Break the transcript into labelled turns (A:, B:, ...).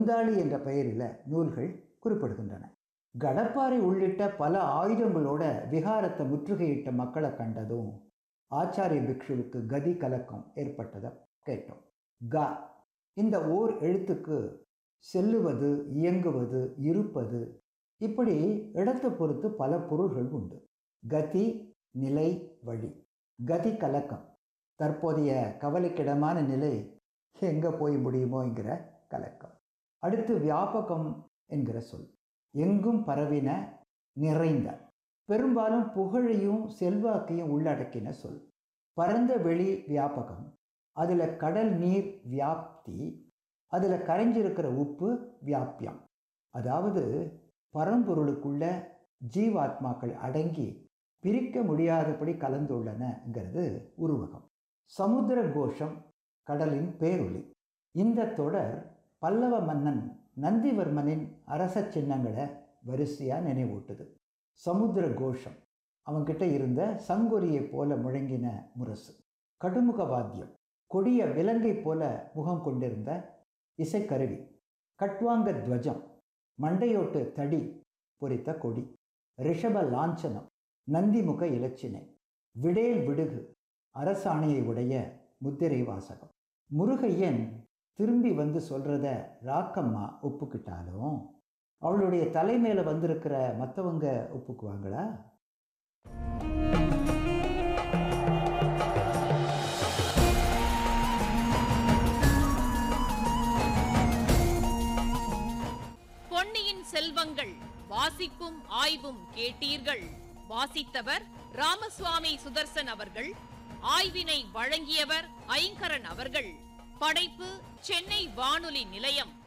A: குந்தாளி என்ற பெயரில் நூல்கள் குறிப்பிடுகின்றன கடப்பாறை உள்ளிட்ட பல ஆயுதங்களோட விகாரத்தை முற்றுகையிட்ட மக்களை கண்டதும் ஆச்சாரிய பிக்ஷுவுக்கு கதி கலக்கம் ஏற்பட்டதை கேட்டோம் க இந்த ஓர் எழுத்துக்கு செல்லுவது இயங்குவது இருப்பது இப்படி இடத்தை பொறுத்து பல பொருள்கள் உண்டு கதி நிலை வழி கதி கலக்கம் தற்போதைய கவலைக்கிடமான நிலை எங்கே போய் முடியுமோங்கிற கலக்கம் அடுத்து வியாபகம் என்கிற சொல் எங்கும் பரவின நிறைந்த பெரும்பாலும் புகழையும் செல்வாக்கையும் உள்ளடக்கின சொல் பரந்த வெளி வியாபகம் அதில் கடல் நீர் வியாப்தி அதில் கரைஞ்சிருக்கிற உப்பு வியாபியம் அதாவது பரம்பொருளுக்குள்ள ஜீவாத்மாக்கள் அடங்கி பிரிக்க முடியாதபடி கலந்துள்ளனங்கிறது உருவகம் சமுத்திர கோஷம் கடலின் பேரொளி இந்த தொடர் பல்லவ மன்னன் நந்திவர்மனின் அரச சின்னங்களை வரிசையாக நினைவூட்டுது சமுத்திர கோஷம் அவன்கிட்ட இருந்த சங்கொரியை போல முழங்கின முரசு கடுமுக வாத்தியம் கொடிய விலங்கை போல முகம் கொண்டிருந்த இசைக்கருவி கட்வாங்க துவஜம் மண்டையோட்டு தடி பொறித்த கொடி ரிஷப லாஞ்சனம் நந்திமுக இலச்சினை விடேல் விடுகு அரசாணையை உடைய முத்திரை வாசகம் முருகையன் திரும்பி வந்து சொல்கிறத ராக்கம்மா ஒப்புக்கிட்டாலும் அவளுடைய தலைமையில் வந்திருக்கிற மற்றவங்க ஒப்புக்குவாங்களா
B: பொன்னியின் செல்வங்கள் வாசிப்பும் ஆய்வும் கேட்டீர்கள் வாசித்தவர் ராமசுவாமி சுதர்சன் அவர்கள் ஆய்வினை வழங்கியவர் ஐங்கரன் அவர்கள் படைப்பு சென்னை வானொலி நிலையம்